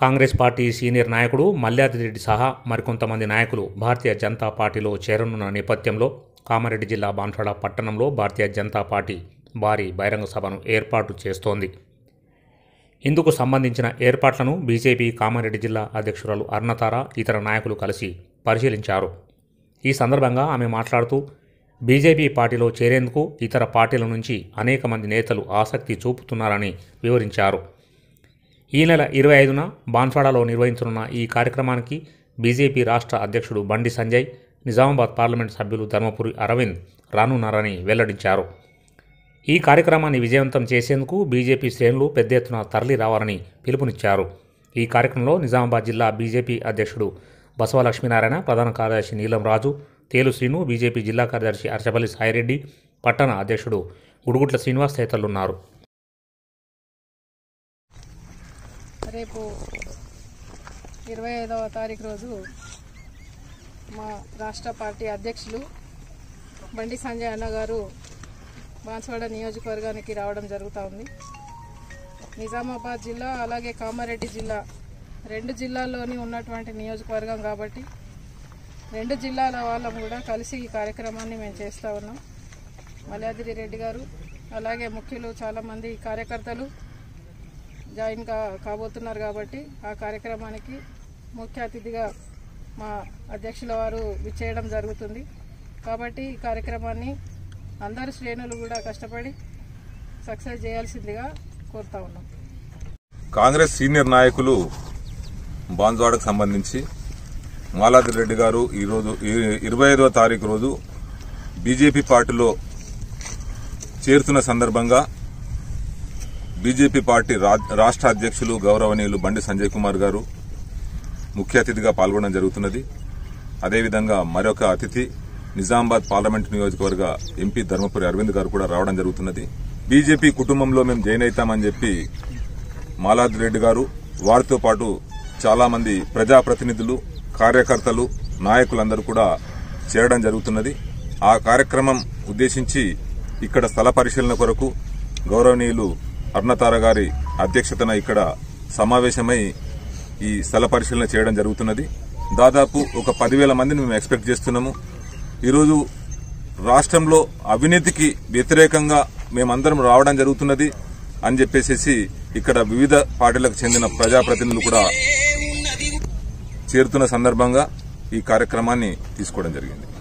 Congress party senior నాయకుడు మల్యాదిరెడ్డి సహా మరికొంతమంది నాయకులు భారతీయ జనతా పార్టీలో చేరనున్న నేపథ్యంలో కామారెడ్డి జిల్లా బాన్స్వాడ పట్టణంలో భారతీయ జనతా పార్టీ భారీ బహిరంగ సభను ఏర్పాటు చేస్తోంది ఇందుకు సంబంధించిన ఏర్పాట్లను బీజేపీ కామారెడ్డి జిల్లా అధ్యక్షురాలు అర్ణతార ఇతర నాయకులు కలిసి పరిశీలించారు ఈ సందర్భంగా ఆమె మాట్లాడుతూ బీజేపీ పార్టీలో చేరేందుకు ఇతర పార్టీల నుంచి అనేక మంది నేతలు ఆసక్తి చూపుతున్నారని వివరించారు ఈ నెల ఇరవై ఐదున బాన్స్వాడలో నిర్వహించనున్న ఈ కార్యక్రమానికి బీజేపీ రాష్ట్ర అధ్యక్షుడు బండి సంజయ్ నిజామాబాద్ పార్లమెంట్ సభ్యులు ధర్మపురి అరవింద్ రానున్నారని వెల్లడించారు ఈ కార్యక్రమాన్ని విజయవంతం చేసేందుకు బీజేపీ శ్రేణులు పెద్ద ఎత్తున తరలి రావాలని పిలుపునిచ్చారు ఈ కార్యక్రమంలో నిజామాబాద్ జిల్లా బీజేపీ అధ్యక్షుడు బసవ లక్ష్మీనారాయణ ప్రధాన కార్యదర్శి నీలం రాజు తేలు శ్రీను బీజేపీ జిల్లా కార్యదర్శి అర్చపల్లి సాయిరెడ్డి పట్టణ అధ్యక్షుడు గుడుగుట్ల శ్రీనివాస్ తదితరులున్నారు రేపు ఇరవై ఐదవ తారీఖు రోజు మా రాష్ట్ర పార్టీ అధ్యక్షులు బండి సంజయ్ అన్న గారు బాన్స్వాడ నియోజకవర్గానికి రావడం జరుగుతూ ఉంది నిజామాబాద్ జిల్లా అలాగే కామారెడ్డి జిల్లా రెండు జిల్లాల్లోని ఉన్నటువంటి నియోజకవర్గం కాబట్టి రెండు జిల్లాల వాళ్ళం కూడా కలిసి ఈ కార్యక్రమాన్ని మేము చేస్తూ ఉన్నాం మల్యాద్రి రెడ్డి గారు అలాగే ముఖ్యులు చాలామంది కార్యకర్తలు జాయిన్ కా కాబోతున్నారు కాబట్టి ఆ కార్యక్రమానికి ముఖ్య అతిథిగా మా అధ్యక్షుల వారు విచ్చేయడం జరుగుతుంది కాబట్టి ఈ కార్యక్రమాన్ని అందరు శ్రేణులు కూడా కష్టపడి సక్సెస్ చేయాల్సిందిగా కోరుతా ఉన్నాం కాంగ్రెస్ సీనియర్ నాయకులు బాన్స్వాడకు సంబంధించి మాలాద్రి రెడ్డి గారు ఈరోజు ఇరవై ఐదవ తారీఖు రోజు బీజేపీ పార్టీలో చేరుతున్న సందర్భంగా బీజేపీ పార్టీ రా- రాష్ట్ర అధ్యక్షులు గౌరవనీయులు బండి సంజయ్ కుమార్ గారు ముఖ్య అతిథిగా పాల్గొనడం జరుగుతున్నది అదేవిధంగా మరొక అతిథి నిజామాబాద్ పార్లమెంట్ నియోజకవర్గ ఎంపీ ధర్మపురి అరవింద్ గారు కూడా రావడం జరుగుతున్నది బీజేపీ కుటుంబంలో మేము జాయిన్ అవుతామని చెప్పి మాలాద్రి రెడ్డి గారు వారితో పాటు చాలా మంది ప్రజాప్రతినిధులు కార్యకర్తలు నాయకులందరూ కూడా చేరడం జరుగుతున్నది ఆ కార్యక్రమం ఉద్దేశించి ఇక్కడ స్థల పరిశీలన కొరకు గౌరవనీయులు అరుణతార గారి అధ్యక్షతన ఇక్కడ సమావేశమై ఈ స్థల పరిశీలన చేయడం జరుగుతున్నది దాదాపు ఒక పదివేల మందిని మేము ఎక్స్పెక్ట్ చేస్తున్నాము ఈరోజు రాష్ట్రంలో అవినీతికి వ్యతిరేకంగా మేమందరం రావడం జరుగుతున్నది అని చెప్పేసి ఇక్కడ వివిధ పార్టీలకు చెందిన ప్రజాప్రతినిధులు కూడా చేరుతున్న సందర్భంగా ఈ కార్యక్రమాన్ని తీసుకోవడం జరిగింది